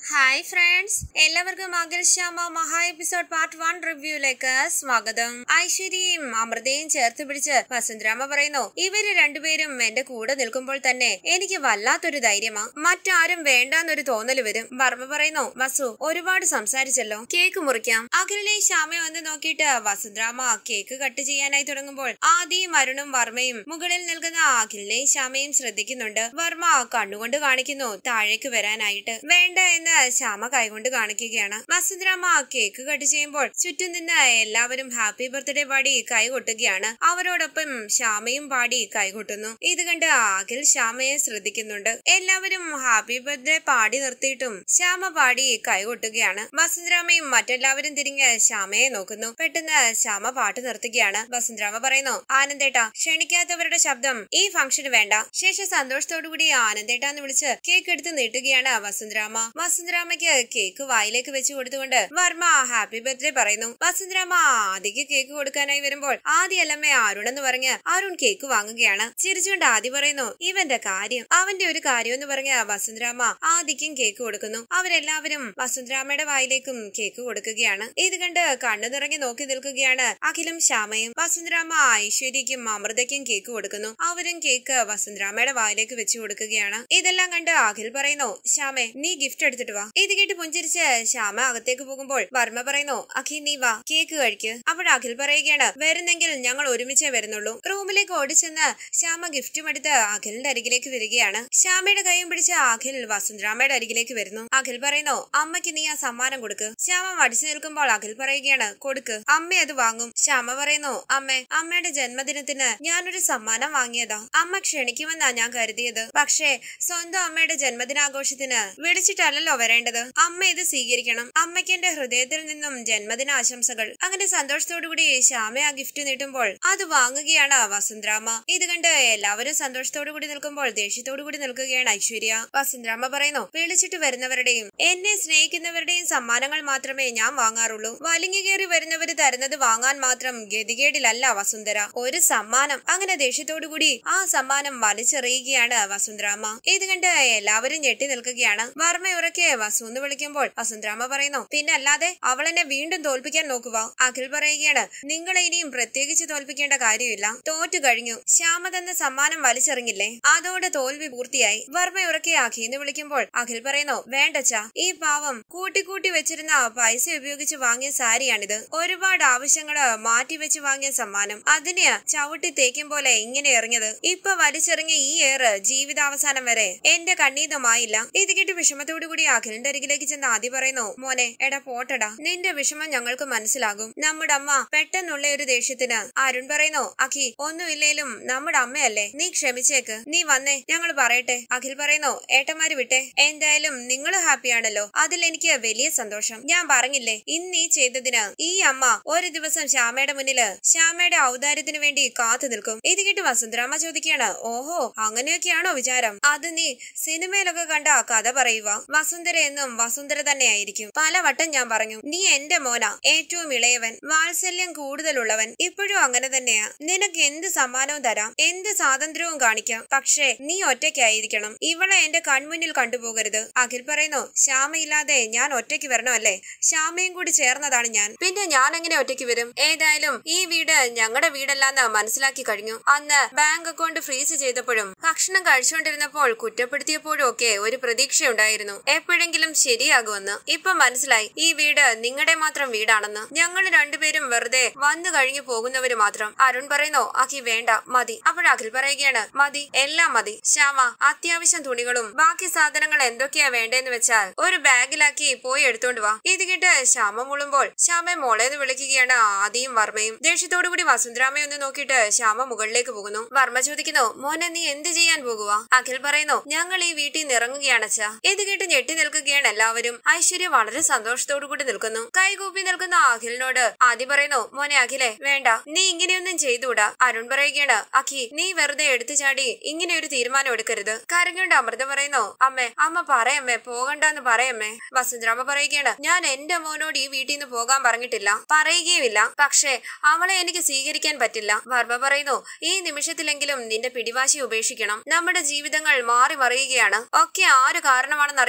hi friends എല്ലാവർക്കും അഖിൽശ്യാമ മഹാ episode part one റിവ്യൂയിലേക്ക് സ്വാഗതം ഐശ്വര്യയും അമൃതയും ചേർത്ത് പിടിച്ച് വസുന്ധരാമ പറയുന്നു ഇവര് രണ്ടുപേരും എന്റെ കൂടെ നിൽക്കുമ്പോൾ തന്നെ എനിക്ക് വല്ലാത്തൊരു ധൈര്യമാ മറ്റാരും വേണ്ടാന്നൊരു തോന്നല് വരും വർമ്മ പറയുന്നു വസു ഒരുപാട് സംസാരിച്ചല്ലോ കേക്ക് മുറിക്കാം അഖിലിനെ ശ്യാമ വന്ന് നോക്കിയിട്ട് വസുന്ധരാമ കേക്ക് കട്ട് ചെയ്യാനായി തുടങ്ങുമ്പോൾ ആദിയും അരുണും വർമ്മയും മുകളിൽ നിൽക്കുന്ന അഖിലിനെയും ശ്യാമയും ശ്രദ്ധിക്കുന്നുണ്ട് വർമ്മ കണ്ണുകൊണ്ട് കാണിക്കുന്നു താഴേക്ക് വരാനായിട്ട് വേണ്ട എന്ന് ശ്യാമ കൈകൊണ്ട് കാണിക്കുകയാണ് വസുന്ധരാമ കേക്ക് കട്ട് ചെയ്യുമ്പോൾ ചുറ്റും നിന്ന് എല്ലാവരും ഹാപ്പി ബർത്ത്ഡേ പാടി കൈ കൊട്ടുകയാണ് അവരോടൊപ്പം ശ്യാമയും പാടി കൈ കൊട്ടുന്നു ഇത് കണ്ട് അഖിൽ ശ്യാമയെ ശ്രദ്ധിക്കുന്നുണ്ട് എല്ലാവരും ഹാപ്പി ബർത്ത്ഡേ പാടി നിർത്തിയിട്ടും ശ്യാമ പാടി കൈ കൊട്ടുകയാണ് വസുന്ധരാമയും മറ്റെല്ലാവരും തിരിഞ്ഞ് ശ്യാമയെ നോക്കുന്നു പെട്ടെന്ന് ശ്യാമ പാട്ട് നിർത്തുകയാണ് വസുന്ധരാമ പറയുന്നു ആനന്ദേട്ട ക്ഷണിക്കാത്തവരുടെ ശബ്ദം ഈ ഫംഗ്ഷന് വേണ്ട ശേഷം സന്തോഷത്തോടുകൂടി ആനന്ദേട്ട എന്ന് വിളിച്ച് കേക്ക് എടുത്ത് നീട്ടുകയാണ് വസുന്ധരാമ വസുന്ധരാമയ്ക്ക് കേക്ക് വായിലേക്ക് വെച്ച് കൊടുത്തുകൊണ്ട് വർമ്മ ഹാപ്പി ബർത്ത്ഡേ പറയുന്നു വസുന്ധരാമ ആദിക്ക് കേക്ക് കൊടുക്കാനായി വരുമ്പോൾ ആദ്യമല്ലമ്മേ അരുണെന്ന് പറഞ്ഞ് അരുൺ കേക്ക് വാങ്ങുകയാണ് ചിരിച്ചുകൊണ്ട് ആദി പറയുന്നു ഇവന്റെ കാര്യം അവന്റെ ഒരു കാര്യം എന്ന് പറഞ്ഞ വസുന്ധരാമ ആദിക്കും കേക്ക് കൊടുക്കുന്നു അവരെല്ലാവരും വസുന്ധരാമയുടെ വായിലേക്കും കേക്ക് കൊടുക്കുകയാണ് ഇത് കണ്ട് കണ്ണു നിറങ്ങി നോക്കി നിൽക്കുകയാണ് അഖിലും ശ്യാമയും വസുന്ധരാമ ഐശ്വര്യക്കും അമൃതയ്ക്കും കേക്ക് കൊടുക്കുന്നു അവരും കേക്ക് വസുന്ധരാമയുടെ വായിലേക്ക് വെച്ചു കൊടുക്കുകയാണ് ഇതെല്ലാം കണ്ട് അഖിൽ പറയുന്നു ശ്യാമേ നീ ഗിഫ്റ്റ് എടുത്തിട്ട് വാ ഇത് കേട്ട് പുഞ്ചിരിച്ച് ശ്യാമ അകത്തേക്ക് പോകുമ്പോൾ വർമ്മ പറയുന്നു അഖി നീ വാ കേക്ക് കഴിക്ക് അപ്പോൾ അഖിൽ പറയുകയാണ് വരുന്നെങ്കിൽ ഞങ്ങൾ ഒരുമിച്ചേ വരുന്നുള്ളൂ റൂമിലേക്ക് ഓടിച്ചെന്ന് ശ്യാമ ഗിഫ്റ്റും എടുത്ത് അഖിലിന്റെ അരികിലേക്ക് വരികയാണ് ശ്യാമയുടെ കൈയും പിടിച്ച് അഖിൽ വസുന്ധരാമയുടെ അരികിലേക്ക് വരുന്നു അഖിൽ പറയുന്നു അമ്മയ്ക്ക് നീ ആ സമ്മാനം കൊടുക്ക് ശ്യാമ മടിച്ചു നിൽക്കുമ്പോൾ അഖിൽ പറയുകയാണ് കൊടുക്ക് അമ്മ അത് വാങ്ങും ശ്യാമ പറയുന്നു അമ്മേ അമ്മയുടെ ജന്മദിനത്തിന് ഞാനൊരു സമ്മാനം വാങ്ങിയതാ അമ്മ ക്ഷണിക്കുമെന്നാ ഞാൻ കരുതിയത് പക്ഷേ സ്വന്തം അമ്മയുടെ ജന്മദിനാഘോഷത്തിന് വിളിച്ചിട്ടല്ലല്ലോ വരേണ്ടത് അമ്മ ഇത് സ്വീകരിക്കണം അമ്മയ്ക്ക് എന്റെ ഹൃദയത്തിൽ നിന്നും ജന്മദിന ആശംസകൾ അങ്ങനെ സന്തോഷത്തോടുകൂടി ശ്യാമ ആ ഗിഫ്റ്റ് നീട്ടുമ്പോൾ അത് വാങ്ങുകയാണ് വസുന്ധരാമ ഇത് കണ്ട് എല്ലാവരും സന്തോഷത്തോടു കൂടി നിൽക്കുമ്പോൾ ദേഷ്യത്തോടു കൂടി നിൽക്കുകയാണ് ഐശ്വര്യ വസുന്ധരാമ പറയുന്നു വിളിച്ചിട്ട് വരുന്നവരുടെയും എന്നെ സ്നേഹിക്കുന്നവരുടെയും സമ്മാനങ്ങൾ മാത്രമേ ഞാൻ വാങ്ങാറുള്ളൂ വലിഞ്ഞു കയറി വരുന്നവര് തരുന്നത് വാങ്ങാൻ മാത്രം ഗതികേടിലല്ല വസുന്ധര ഒരു സമ്മാനം അങ്ങനെ ദേഷ്യത്തോടു കൂടി ആ സമ്മാനം വലിച്ചെറിയുകയാണ് വസുന്ധരാമ ഇത് കണ്ട് എല്ലാവരും ഞെട്ടി നിൽക്കുകയാണ് വർമ്മ ഉറക്കെ വസു എന്ന് വിളിക്കുമ്പോൾ വസുന്ധരാമ പറയുന്നു പിന്നെ അല്ലാതെ അവൾ എന്നെ വീണ്ടും തോൽപ്പിക്കാൻ നോക്കുക അഖിൽ പറയുകയാണ് നിങ്ങളെ ഇനിയും പ്രത്യേകിച്ച് തോൽപ്പിക്കേണ്ട കാര്യമില്ല തോറ്റു കഴിഞ്ഞു ശ്യാമ തന്ന സമ്മാനം വലിച്ചെറിഞ്ഞില്ലേ അതോടെ തോൽവി പൂർത്തിയായി വർമ്മ ഉറക്കെ അഖി എന്ന് വിളിക്കുമ്പോൾ അഖിൽ പറയുന്നു വേണ്ടച്ചാ ഈ പാവം കൂട്ടിക്കൂട്ടി വെച്ചിരുന്ന പൈസ ഉപയോഗിച്ച് വാങ്ങിയ സാരിയാണിത് ഒരുപാട് ആവശ്യങ്ങള് മാറ്റിവെച്ച് വാങ്ങിയ സമ്മാനം അതിനെയാ ചവിട്ടി തേക്കും പോലെ ഇങ്ങനെ എറിഞ്ഞത് ഇപ്പൊ വലിച്ചെറിഞ്ഞ ഈ ഏറ് ജീവിതാവസാനം വരെ എന്റെ കണ്ണീതമായില്ല ഇത് കേട്ട് വിഷമത്തോടു കൂടി അഖിലിന്റെ അരികിലേക്ക് ചെന്ന് ആദ്യ പറയുന്നു മോനെ എടാ പോട്ടടാ നിന്റെ വിഷമം ഞങ്ങൾക്ക് മനസ്സിലാകും നമ്മുടെ അമ്മ പെട്ടെന്നുള്ള ഒരു ദേഷ്യത്തിന് അരുൺ പറയുന്നു അഖി ഒന്നുമില്ലേലും നമ്മുടെ അമ്മയല്ലേ നീ ക്ഷമിച്ചേക്ക് നീ വന്നേ ഞങ്ങൾ പറയട്ടെ അഖിൽ പറയുന്നു ഏട്ടന്മാര് വിട്ടെ എന്തായാലും നിങ്ങൾ ഹാപ്പിയാണല്ലോ അതിൽ എനിക്ക് വലിയ സന്തോഷം ഞാൻ പറഞ്ഞില്ലേ ഇന്ന് ഈ ചെയ്തതിന് ഈ അമ്മ ഒരു ദിവസം ശ്യാമയുടെ മുന്നില് ശ്യാമയുടെ ഔദാര്യത്തിന് വേണ്ടി കാത്തു നിൽക്കും ഇത് കേട്ട് വസുന്ധരാമ ചോദിക്കുകയാണ് ഓഹോ അങ്ങനെയൊക്കെയാണോ വിചാരം അത് നീ സിനിമയിലൊക്കെ കണ്ട കഥ പറയുക വസുന്ധര എന്നും വസുന്ധര തന്നെയായിരിക്കും പലവട്ടം ഞാൻ പറഞ്ഞു നീ എന്റെ മോന ഏറ്റവും ഇളയവൻ വാത്സല്യം കൂടുതലുള്ളവൻ ഇപ്പോഴും അങ്ങനെ തന്നെയാ നിനക്ക് എന്ത് സമ്മാനവും തരാം എന്ത് സ്വാതന്ത്ര്യവും കാണിക്കാം പക്ഷേ നീ ഒറ്റയ്ക്കായിരിക്കണം ഇവളെ എന്റെ കൺമുന്നിൽ കണ്ടുപോകരുത് അഖിൽ പറയുന്നു ശ്യാമയില്ലാതെ ഞാൻ ഒറ്റയ്ക്ക് വരണമല്ലേ ശ്യാമയും കൂടി ചേർന്നതാണ് ഞാൻ പിന്നെ ഞാൻ എങ്ങനെ ഒറ്റയ്ക്ക് വരും ഏതായാലും ഈ വീട് ഞങ്ങളുടെ വീടല്ലാന്ന് മനസ്സിലാക്കി കഴിഞ്ഞു അന്ന് ബാങ്ക് അക്കൗണ്ട് ഫ്രീസ് ചെയ്തപ്പോഴും ഭക്ഷണം കഴിച്ചുകൊണ്ടിരുന്നപ്പോൾ കുറ്റപ്പെടുത്തിയപ്പോഴും ഒക്കെ ഒരു പ്രതീക്ഷയുണ്ടായിരുന്നു എപ്പോഴെങ്കിലും ശരിയാകുമെന്ന് ഇപ്പൊ മനസ്സിലായി ഈ വീട് നിങ്ങളുടെ മാത്രം വീടാണെന്ന് ഞങ്ങൾ രണ്ടുപേരും വെറുതെ വന്നു കഴിഞ്ഞു പോകുന്നവര് മാത്രം അരുൺ പറയുന്നു അഖി വേണ്ട മതി അപ്പോൾ അഖിൽ പറയുകയാണ് മതി എല്ലാം മതി ശ്യാമ അത്യാവശ്യം തുണികളും ബാക്കി സാധനങ്ങൾ എന്തൊക്കെയാ വേണ്ടേന്ന് വെച്ചാൽ ഒരു ബാഗിലാക്കി പോയി എടുത്തോണ്ട് വാ ഇത് കേട്ട് ശ്യാമ മുളുമ്പോൾ ശ്യാമയെ മോളേന്ന് വിളിക്കുകയാണ് ആദിയും വർമ്മയും ദേഷ്യത്തോടു കൂടി വസുന്ധരാമയെ ഒന്ന് നോക്കിയിട്ട് ശ്യാമ മുകളിലേക്ക് പോകുന്നു വർമ്മ ചോദിക്കുന്നു മോനെ നീ എന്ത് ചെയ്യാൻ പോകുക അഖിൽ പറയുന്നു ഞങ്ങൾ ഈ വീട്ടിൽ നിന്ന് ഇറങ്ങുകയാണ് അച്ഛാ ഇത് കേട്ട് ഞെട്ടി നിൽക്കുകയാണ് എല്ലാവരും ഐശ്വര്യ വളരെ സന്തോഷത്തോടു കൂടി നിൽക്കുന്നു കൈകൂപ്പി നിൽക്കുന്ന അഖിലിനോട് ആദ്യ പറയുന്നു മോനെ അഖിലെ വേണ്ട നീ ഇങ്ങനെയൊന്നും ചെയ്തുകൂടാ അരുൺ പറയുകയാണ് അഖി നീ വെറുതെ എടുത്തു ചാടി ഇങ്ങനെ ഒരു തീരുമാനം എടുക്കരുത് കരഞ്ഞുകൊണ്ട് അമൃത പറയുന്നു അമ്മേ അമ്മ പറയമ്മേ പോകണ്ടെന്ന് പറയമ്മേ വസുന്ധരാമ പറയുകയാണ് ഞാൻ എന്റെ മോനോട് ഈ വീട്ടിൽ നിന്ന് പോകാൻ പറഞ്ഞിട്ടില്ല പറയുകയുമില്ല പക്ഷേ അവളെ എനിക്ക് സ്വീകരിക്കാൻ പറ്റില്ല വർമ്മ പറയുന്നു ഈ നിമിഷത്തിലെങ്കിലും നിന്റെ പിടിവാശി ഉപേക്ഷിക്കണം നമ്മുടെ ജീവിതങ്ങൾ മാറി മറിയുകയാണ് ഒക്കെ ആര് കാരണമാണെന്ന് അറിയാലോ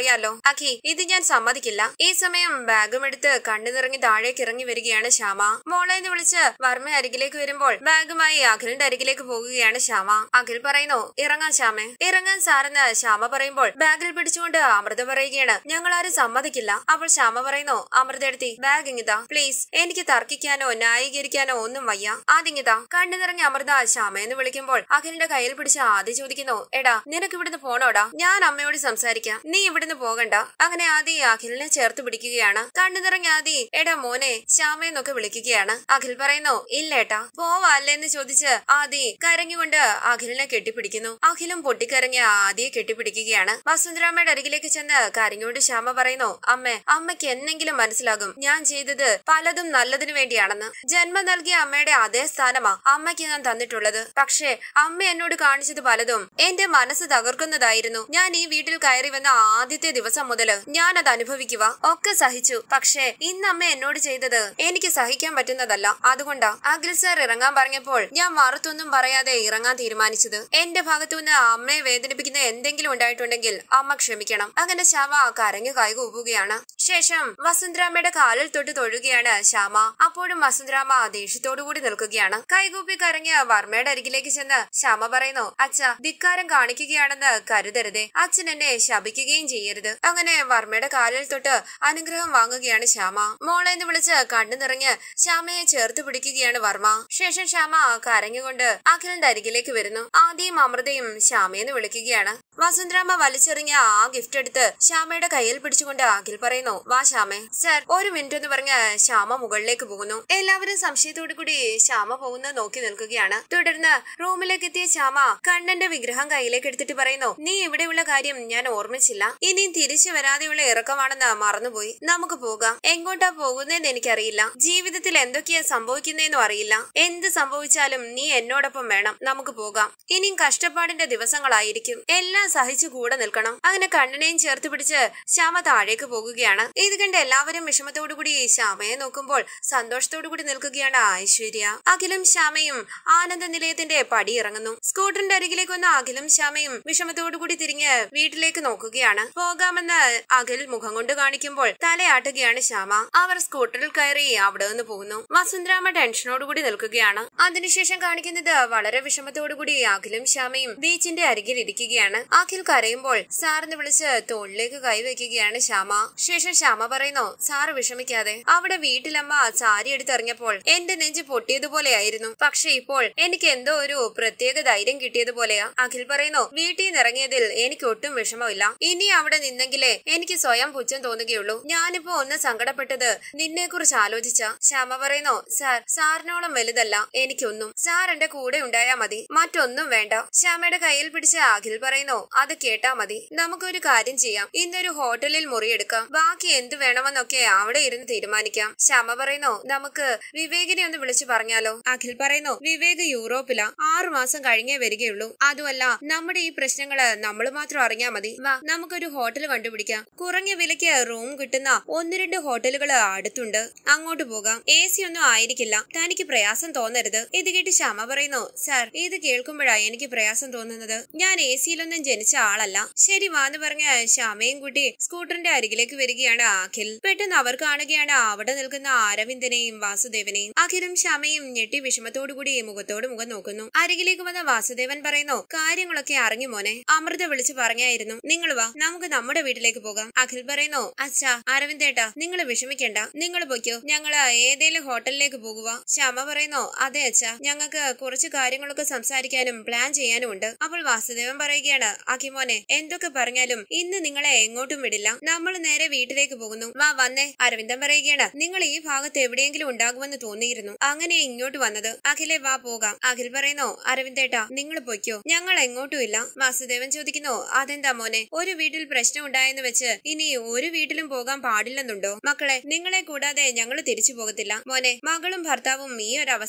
അഖി ഇത് ഞാൻ സമ്മതിക്കില്ല ഈ സമയം ബാഗും എടുത്ത് കണ്ണു നിറങ്ങി താഴേക്ക് ഇറങ്ങി വരികയാണ് ശ്യാമ മോളെ എന്ന് വിളിച്ച് വർമ്മ അരികിലേക്ക് വരുമ്പോൾ ബാഗുമായി അഖിലിന്റെ അരികിലേക്ക് പോകുകയാണ് ശ്യാമ അഖിൽ പറയുന്നു ഇറങ്ങാൻ ശ്യാമേ ഇറങ്ങാൻ സാറെന്ന് ശ്യാമ പറയുമ്പോൾ ബാഗിൽ പിടിച്ചുകൊണ്ട് അമൃത പറയുകയാണ് ഞങ്ങൾ ആരും സമ്മതിക്കില്ല അപ്പോൾ ശ്യാമ പറയുന്നു അമൃത എടുത്തി ബാഗ് ഇങ്ങിതാ പ്ലീസ് എനിക്ക് തർക്കിക്കാനോ ന്യായീകരിക്കാനോ ഒന്നും വയ്യ ആദ്യങ്ങിതാ കണ്ണു നിറങ്ങി അമൃത ശ്യാമ എന്ന് വിളിക്കുമ്പോൾ അഖിലിന്റെ കയ്യിൽ പിടിച്ച് ആദ്യം ചോദിക്കുന്നു എടാ നിനക്ക് ഇവിടുന്ന് പോണോടാ ഞാൻ അമ്മയോട് സംസാരിക്കാം നീ ഇവിടുന്ന് പോകണ്ട അങ്ങനെ ആദി അഖിലിനെ ചേർത്ത് പിടിക്കുകയാണ് കണ്ണു നിറങ്ങി ആദി എടാ മോനെ ശ്യാമയെന്നൊക്കെ വിളിക്കുകയാണ് അഖിൽ പറയുന്നു ഇല്ലേട്ടാ പോവാല്ലേ എന്ന് ചോദിച്ച് ആദി കരഞ്ഞുകൊണ്ട് അഖിലിനെ കെട്ടിപ്പിടിക്കുന്നു അഖിലും പൊട്ടിക്കരഞ്ഞ് ആദിയെ കെട്ടിപ്പിടിക്കുകയാണ് വസുന്ധരാമ്മയുടെ അരികിലേക്ക് ചെന്ന് കരഞ്ഞുകൊണ്ട് ശ്യാമ പറയുന്നു അമ്മേ അമ്മയ്ക്ക് എന്നെങ്കിലും മനസ്സിലാകും ഞാൻ ചെയ്തത് പലതും നല്ലതിനു വേണ്ടിയാണെന്ന് ജന്മം നൽകിയ അമ്മയുടെ അതേ സ്ഥാനമാ അമ്മയ്ക്ക് ഞാൻ തന്നിട്ടുള്ളത് പക്ഷേ അമ്മ എന്നോട് കാണിച്ചത് പലതും എന്റെ മനസ്സ് തകർക്കുന്നതായിരുന്നു ഞാൻ ഈ വീട്ടിൽ കയറി വന്ന ആദ്യത്തെ ദിവസം മുതല് ഞാൻ അത് അനുഭവിക്കുക ഒക്കെ സഹിച്ചു പക്ഷേ ഇന്ന് അമ്മ എന്നോട് ചെയ്തത് എനിക്ക് സഹിക്കാൻ പറ്റുന്നതല്ല അതുകൊണ്ടാ അഖിൽ സാർ ഇറങ്ങാൻ പറഞ്ഞപ്പോൾ ഞാൻ മറുത്തൊന്നും പറയാതെ ഇറങ്ങാൻ തീരുമാനിച്ചത് എന്റെ ഭാഗത്തുനിന്ന് അമ്മയെ വേദനിപ്പിക്കുന്ന എന്തെങ്കിലും ഉണ്ടായിട്ടുണ്ടെങ്കിൽ അമ്മ ക്ഷമിക്കണം അങ്ങനെ ശ്യാമ കരഞ്ഞു കൈകൂപ്പുകയാണ് ശേഷം വസുന്ധരാമയുടെ കാലിൽ തൊട്ട് തൊഴുകയാണ് ശ്യാമ അപ്പോഴും വസുന്ധരാമ ദേഷ്യത്തോടുകൂടി നിൽക്കുകയാണ് കൈകൂപ്പി കരഞ്ഞ് വർമ്മയുടെ അരികിലേക്ക് ചെന്ന് ശ്യാമ പറയുന്നു അച്ഛ ധിക്കാരം കാണിക്കുകയാണെന്ന് കരുതരുതേ അച്ഛൻ എന്നെ ശപിക്കുകയും ചെയ്യരുത് അങ്ങനെ വർമ്മയുടെ കാലിൽ തൊട്ട് അനുഗ്രഹം വാങ്ങുകയാണ് ശ്യാമ മോളെ എന്ന് വിളിച്ച് കണ്ണു നിറഞ്ഞ് ശ്യാമയെ ചേർത്ത് പിടിക്കുകയാണ് വർമ്മ ശേഷം ശ്യാമ കരഞ്ഞുകൊണ്ട് അഖിലിന്റെ അരികിലേക്ക് വരുന്നു ആദ്യം അമൃതയും ശ്യാമയെന്ന് വിളിക്കുകയാണ് വസുന്ധരാമ വലിച്ചെറിഞ്ഞ ആ ഗിഫ്റ്റ് എടുത്ത് ശ്യാമയുടെ കയ്യിൽ പിടിച്ചുകൊണ്ട് അഖിൽ പറയുന്നു വാ ശ്യാമേ സർ ഒരു മിനിറ്റ് എന്ന് പറഞ്ഞ് ശ്യാമ മുകളിലേക്ക് പോകുന്നു എല്ലാവരും സംശയത്തോടു കൂടി ശ്യാമ പോകുന്നത് നോക്കി നിൽക്കുകയാണ് തുടർന്ന് റൂമിലേക്ക് എത്തിയ ശ്യാമ കണ്ണന്റെ വിഗ്രഹം കയ്യിലേക്ക് എടുത്തിട്ട് പറയുന്നു നീ ഇവിടെയുള്ള കാര്യം ഞാൻ ഓർമ്മിച്ചില്ല ഇനിയും തിരിച്ചു വരാതെയുള്ള ഇറക്കമാണെന്ന് മറന്നുപോയി നമുക്ക് പോകാം എങ്ങോട്ടാ പോകുന്നതെന്ന് എനിക്കറിയില്ല ജീവിതത്തിൽ എന്തൊക്കെയാ സംഭവിക്കുന്നതെന്നും അറിയില്ല എന്ത് സംഭവിച്ചാലും നീ എന്നോടൊപ്പം വേണം നമുക്ക് പോകാം ഇനിയും കഷ്ടപ്പാടിന്റെ ദിവസങ്ങളായിരിക്കും എല്ലാം സഹിച്ചു കൂടെ നിൽക്കണം അങ്ങനെ കണ്ണനെയും ചേർത്ത് പിടിച്ച് ശ്യാമ താഴേക്ക് പോകുകയാണ് ഇത് കണ്ട് എല്ലാവരും വിഷമത്തോടു കൂടി ശ്യാമയെ നോക്കുമ്പോൾ സന്തോഷത്തോടു കൂടി നിൽക്കുകയാണ് ഐശ്വര്യ അഖിലും ശ്യാമയും ആനന്ദ നിലയത്തിന്റെ പടി ഇറങ്ങുന്നു സ്കൂട്ടറിന്റെ അരികിലേക്ക് വന്ന അഖിലും ശ്യാമയും വിഷമത്തോടു കൂടി തിരിഞ്ഞ് വീട്ടിലേക്ക് നോക്കുകയാണ് പോകാമെന്ന് അഖിൽ മുഖം കൊണ്ട് കാണിക്കുമ്പോൾ തലയാട്ടുകയാണ് ശ്യാമ അവർ സ്കൂട്ടറിൽ കയറി അവിടെ നിന്ന് പോകുന്നു വസുന്ധരാമ ടെൻഷനോടുകൂടി നിൽക്കുകയാണ് അതിനുശേഷം കാണിക്കുന്നത് വളരെ വിഷമത്തോടുകൂടി അഖിലും ശ്യാമയും ബീച്ചിന്റെ അരികിൽ ഇരിക്കുകയാണ് അഖിൽ കരയുമ്പോൾ സാറിന് വിളിച്ച് തോളിലേക്ക് കൈവയ്ക്കുകയാണ് ശ്യാമ ശേഷം ശ്യാമ പറയുന്നു സാറ് വിഷമിക്കാതെ അവിടെ വീട്ടിലമ്മ സാരി എടുത്തെറിഞ്ഞപ്പോൾ എന്റെ നെഞ്ച് പൊട്ടിയതുപോലെയായിരുന്നു പക്ഷെ ഇപ്പോൾ എനിക്ക് എന്തോ ഒരു പ്രത്യേക ധൈര്യം കിട്ടിയതുപോലെയാ അഖിൽ പറയുന്നു വീട്ടിൽ നിന്ന് ഇറങ്ങിയതിൽ എനിക്ക് ഒട്ടും വിഷമമില്ല ഇനി അവിടെ നിന്നെങ്കിലേ എനിക്ക് സ്വയം പുച്ഛം തോന്നുകയുള്ളൂ ഞാനിപ്പോ ഒന്ന് സങ്കടപ്പെട്ടത് നിന്നെ കുറിച്ച് ആലോചിച്ച ശ്യാമ പറയുന്നു സാർ സാറിനോളം വലുതല്ല എനിക്കൊന്നും സാർ എന്റെ കൂടെ ഉണ്ടായാ മതി മറ്റൊന്നും വേണ്ട ശ്യാമയുടെ കയ്യിൽ പിടിച്ച അഖിൽ പറയുന്നു അത് കേട്ടാ മതി നമുക്കൊരു കാര്യം ചെയ്യാം ഇന്നൊരു ഹോട്ടലിൽ മുറിയെടുക്കാം ബാക്കി എന്ത് വേണമെന്നൊക്കെ അവിടെ ഇരുന്ന് തീരുമാനിക്കാം ശ്യാമ പറയുന്നു നമുക്ക് വിവേകിനെ ഒന്ന് വിളിച്ചു പറഞ്ഞാലോ അഖിൽ പറയുന്നു വിവേക് യൂറോപ്പിലാ ആറു മാസം കഴിഞ്ഞേ വരികയുള്ളൂ അതുമല്ല നമ്മുടെ ഈ പ്രശ്നങ്ങള് നമ്മൾ മാത്രം അറിഞ്ഞാ മതി വാ നമുക്കൊരു ഹോട്ടൽ കണ്ടുപിടിക്കാം കുറഞ്ഞ വിലയ്ക്ക് റൂം കിട്ടുന്ന ഒന്ന് രണ്ട് ഹോട്ടലുകൾ അടുത്തുണ്ട് അങ്ങോട്ട് പോകാം എ സി ഒന്നും ആയിരിക്കില്ല തനിക്ക് പ്രയാസം തോന്നരുത് ഇത് കേട്ട് ശ്യാമ പറയുന്നു സാർ ഇത് കേൾക്കുമ്പോഴാ എനിക്ക് പ്രയാസം തോന്നുന്നത് ഞാൻ എ സിയിലൊന്നും ജനിച്ച ആളല്ല ശരി വാന്ന് പറഞ്ഞ ശ്യാമയും കൂട്ടി സ്കൂട്ടറിന്റെ അരികിലേക്ക് വരികയാണ് അഖിൽ പെട്ടെന്ന് അവർ കാണുകയാണ് അവിടെ നിൽക്കുന്ന അരവിന്ദനെയും വാസുദേവനെയും അഖിലും ശ്യാമയും ഞെട്ടി വിഷമത്തോടുകൂടി മുഖത്തോട് മുഖം നോക്കുന്നു അരികിലേക്ക് വന്ന വാസുദേവൻ പറയുന്നു കാര്യങ്ങളൊക്കെ അറിഞ്ഞു മോനെ അമൃത വിളിച്ചു പറഞ്ഞായിരുന്നു നിങ്ങൾ വാ നമുക്ക് നമ്മുടെ വീട്ടിലേക്ക് പോകാം അഖിൽ പറയുന്നു അച്ഛാ അരവിന്ദേട്ടാ നിങ്ങൾ വിഷമിക്കണ്ട നിങ്ങൾ പൊയ്ക്കോ ഞങ്ങൾ ഏതേലും ഹോട്ടലിലേക്ക് പോകുക ശ്യാമ പറയുന്നു അതെ അച്ഛാ ഞങ്ങൾക്ക് കുറച്ച് കാര്യങ്ങളൊക്കെ സംസാരിക്കാനും പ്ലാൻ ചെയ്യാനും ഉണ്ട് അപ്പോൾ വാസുദേവൻ പറയുകയാണ് അഖിമോനെ എന്തൊക്കെ പറഞ്ഞാലും ഇന്ന് നിങ്ങളെ എങ്ങോട്ടും വിടില്ല നമ്മൾ നേരെ വീട്ടിലേക്ക് പോകുന്നു വാ വന്നേ അരവിന്ദൻ പറയുകയാണ് നിങ്ങൾ ഈ ഭാഗത്ത് എവിടെയെങ്കിലും ഉണ്ടാകുമെന്ന് തോന്നിയിരുന്നു അങ്ങനെ ഇങ്ങോട്ട് വന്നത് അഖിലെ വാ പോകാം അഖിൽ പറയുന്നു അരവിന്ദേട്ടാ നിങ്ങൾ പൊയ്ക്കോ ഞങ്ങൾ എങ്ങോട്ടും ഇല്ല വാസുദേവൻ ചോദിക്കുന്നു അതെന്താ മോനെ ഒരു വീട്ടിൽ പ്രശ്നം ഉണ്ടായെന്ന് വെച്ച് ഇനി ഒരു വീട്ടിലും പോകാൻ പാടില്ലെന്നുണ്ടോ മക്കളെ നിങ്ങളെ കൂടാതെ ഞങ്ങൾ തിരിച്ചു പോകത്തില്ല മോനെ മകളും ഭർത്താവും ഈ ഒരു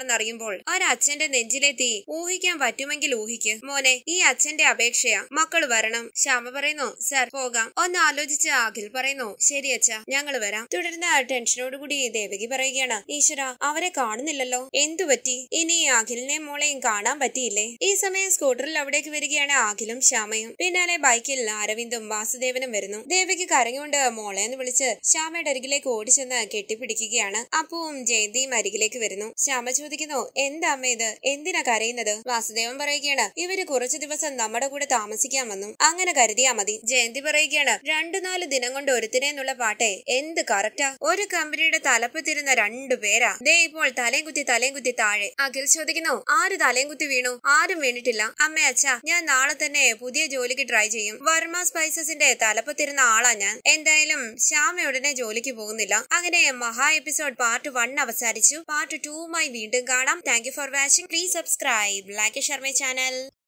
അറിയുമ്പോൾ ഒരച്ഛന്റെ നെഞ്ചിലെ തീ ഊഹിക്കാൻ പറ്റുമെങ്കിൽ ഊഹിക്ക് മോനെ ഈ അച്ഛന്റെ അപേക്ഷയാ മക്കള് വരണം ശ്യാമ പറയുന്നു സർ പോകാം ഒന്ന് ആലോചിച്ച് അഖിൽ പറയുന്നു ശരി അച്ഛ ഞങ്ങൾ വരാം തുടർന്ന് ടെൻഷനോടുകൂടി ദേവകി പറയുകയാണ് ഈശ്വര അവരെ കാണുന്നില്ലല്ലോ എന്തു പറ്റി ഇനി അഖിലിനെ മോളെയും കാണാൻ പറ്റിയില്ലേ ഈ സമയം സ്കൂട്ടറിൽ അവിടേക്ക് വരികയാണ് അഖിലും ശ്യാമയും പിന്നാലെ ബൈക്കിൽ അരവിന്ദും വാസുദേവനും വരുന്നു ദേവകി കരഞ്ഞുകൊണ്ട് മോളെ എന്ന് വിളിച്ച് ശ്യാമയുടെ അരികിലേക്ക് ഓടിച്ചെന്ന് കെട്ടിപ്പിടിക്കുകയാണ് അപ്പവും ജയന്തിയും അരികിലേക്ക് വരുന്നു ശ്യാമ ചോദിക്കുന്നു എന്താ അമ്മ ഇത് എന്തിനാ കരയുന്നത് വാസുദേവൻ പറയുകയാണ് ഇവര് കുറച്ചു ദിവസം നമ്മുടെ കൂടെ താമസിക്കാൻ വന്നു അങ്ങനെ കരുതിയാ മതി ജയന്തി പറയുകയാണ് രണ്ടു നാല് ദിനം കൊണ്ട് ഒരുത്തിനെ എന്നുള്ള പാട്ടെ എന്ത് കറക്റ്റാ ഒരു കമ്പനിയുടെ തലപ്പത്തിരുന്ന രണ്ടു പേരാ ദേ ഇപ്പോൾ തലയും കുത്തി തലയും കുത്തി താഴെ അഖിൽ ചോദിക്കുന്നു ആര് തലയും കുത്തി വീണു ആരും വീണിട്ടില്ല അമ്മ അച്ഛ ഞാൻ നാളെ തന്നെ പുതിയ ജോലിക്ക് ട്രൈ ചെയ്യും വർമ്മ സ്പൈസസിന്റെ തലപ്പത്തിരുന്ന ആളാ ഞാൻ എന്തായാലും ശ്യാമ ഉടനെ ജോലിക്ക് പോകുന്നില്ല അങ്ങനെ മഹാ എപ്പിസോഡ് പാർട്ട് വൺ അവസാനിച്ചു പാർട്ട് ടൂവുമായി വീണ്ടും കാണാം thank you for watching please subscribe like Sharma channel